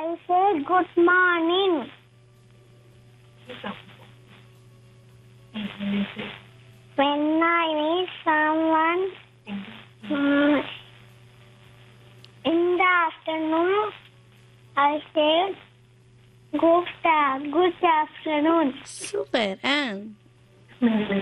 say good morning. When I meet someone mm, in the afternoon, I say good, uh, good afternoon. Super ஆ When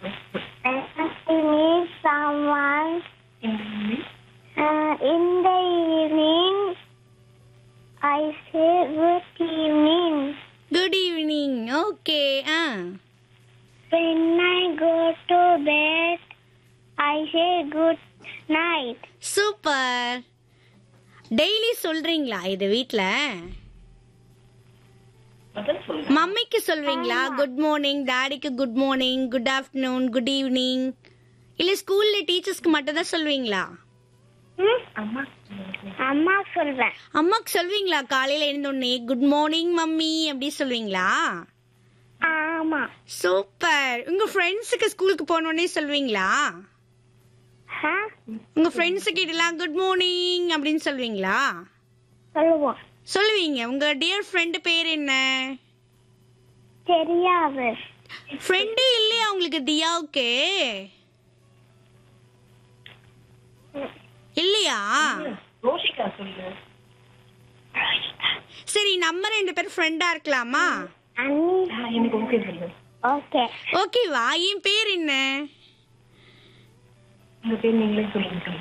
I meet someone uh, in the evening, I say good evening. Good evening okay ஆ When I go to bed, I say good night. Super daily சொல்றீங்களா இது வீட்ல மம்மிக்கு சொல்வீங்களா good morning டாடிக்கு good morning good afternoon good evening இல்ல ஸ்கூல்ல டீச்சர்ஸ்க்கு மட்டும் தான் சொல்வீங்களா Hmm? அம்மா சொல்வேன் அம்மாக்கு சொல்வீங்களா காலையில எழுந்தோடனே குட் மார்னிங் மம்மி அப்படி சொல்வீங்களா ஆமா சூப்பர் உங்க ஃப்ரெண்ட்ஸுக்கு ஸ்கூலுக்கு போனோடனே சொல்வீங்களா ஆ? உங்க ஃப்ரெண்ட்ஸு கிட்டலாம் குட் மார்னிங் அப்படின்னு சொல்வீங்களா சொல்லுவோம் சொல்லுவீங்க உங்க டியர் ஃப்ரெண்டு பேர் என்ன தெரியாது ஃப்ரெண்டே இல்லையா உங்களுக்கு தியாவுக்கு இல்லையா ரோஷிகா சொல்லு சரி நம்ம ரெண்டு பேரும் ஃப்ரெண்டா இருக்கலாமா அண்ணி ஆ, எனக்கு ஓகே சொல்லு ஓகே ஓகேவா என் பேர் என்ன உங்க பேர் நீங்களே சொல்லுங்க சொல்லு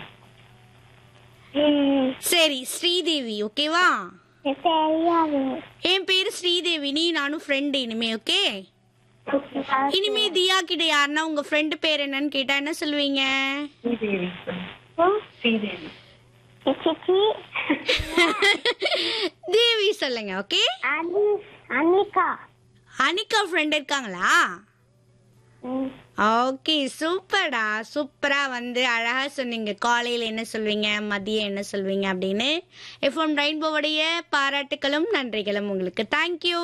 ம், சரி ஸ்ரீதேவி ஓகேவா தெரியாது என் பேரு ஸ்ரீதேவி நீ நானும் ஃப்ரெண்டு இனிமே ஓகே இனிமே தியா கிட்ட யாருன்னா உங்க ஃப்ரெண்டு பேர் என்னன்னு கேட்டா என்ன சொல்லுவீங்க ஸ்ரீதேவி சொல்லு ம், ஸ்ரீதேவி சிச்சி தேவி சொல்லுங்க ஓகே அனி அனிகா அனிகா ஃப்ரெண்ட் இருக்காங்களா ம், ஓகே சூப்பர்டா சூப்பரா வந்து அழகா சொன்னீங்க காலையில என்ன சொல்வீங்க மதியம் என்ன சொல்வீங்க அப்படின்னு எஃப்எம் ரெயின்போவுடைய பாராட்டுகளும் நன்றிகளும் உங்களுக்கு தேங்க்யூ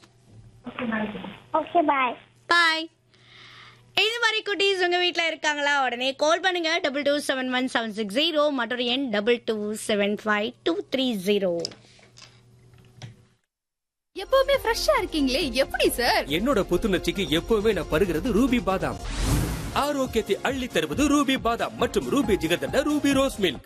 ஓகே பாய் பாய் இது மாதிரி குட்டீஸ் உங்க வீட்ல இருக்காங்களா உடனே கால் பண்ணுங்க double two seven one seven six zero மற்றொரு எண் double two seven five two three zero எப்பவுமே ஃப்ரெஷ்ஷா இருக்கீங்களே எப்படி சார் என்னோட புத்துணர்ச்சிக்கு எப்பவுமே நான் பருகிறது ரூபி பாதாம் ஆரோக்கியத்தை அள்ளி தருவது ரூபி பாதாம் மற்றும் Ruby jigarthanda Ruby rose milk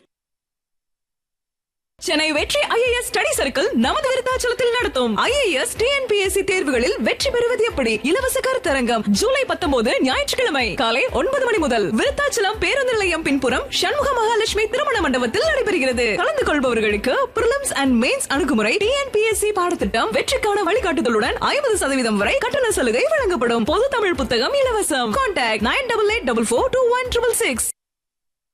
Chennai Vetri IAS study circle நமது விருத்தாச்சலத்தில் நடத்தும் ஐஏஎஸ் டிஎன்பிஎஸ்சி தேர்வுகளில் வெற்றி பெறுவது எப்படி இலவச கருத்தரங்கம் ஜூலை பத்தொன்பது ஞாயிற்றுக்கிழமை காலை ஒன்பது மணி முதல் விருத்தாச்சலம் பேருந்து நிலையம் பின்புறம் சண்முக மகாலட்சுமி திருமண மண்டபத்தில் நடைபெறுகிறது கலந்து கொள்பவர்களுக்கு பிரிலிம்ஸ் அண்ட் மெயின்ஸ் அணுகுமுறை டிஎன்பிஎஸ்சி பாடத்திட்டம் வெற்றிக்கான வழிகாட்டுதலுடன் ஐம்பது சதவீதம் வரை கட்டண சலுகை வழங்கப்படும் பொது தமிழ் புத்தகம் இலவசம் contact nine double eight double four two one triple six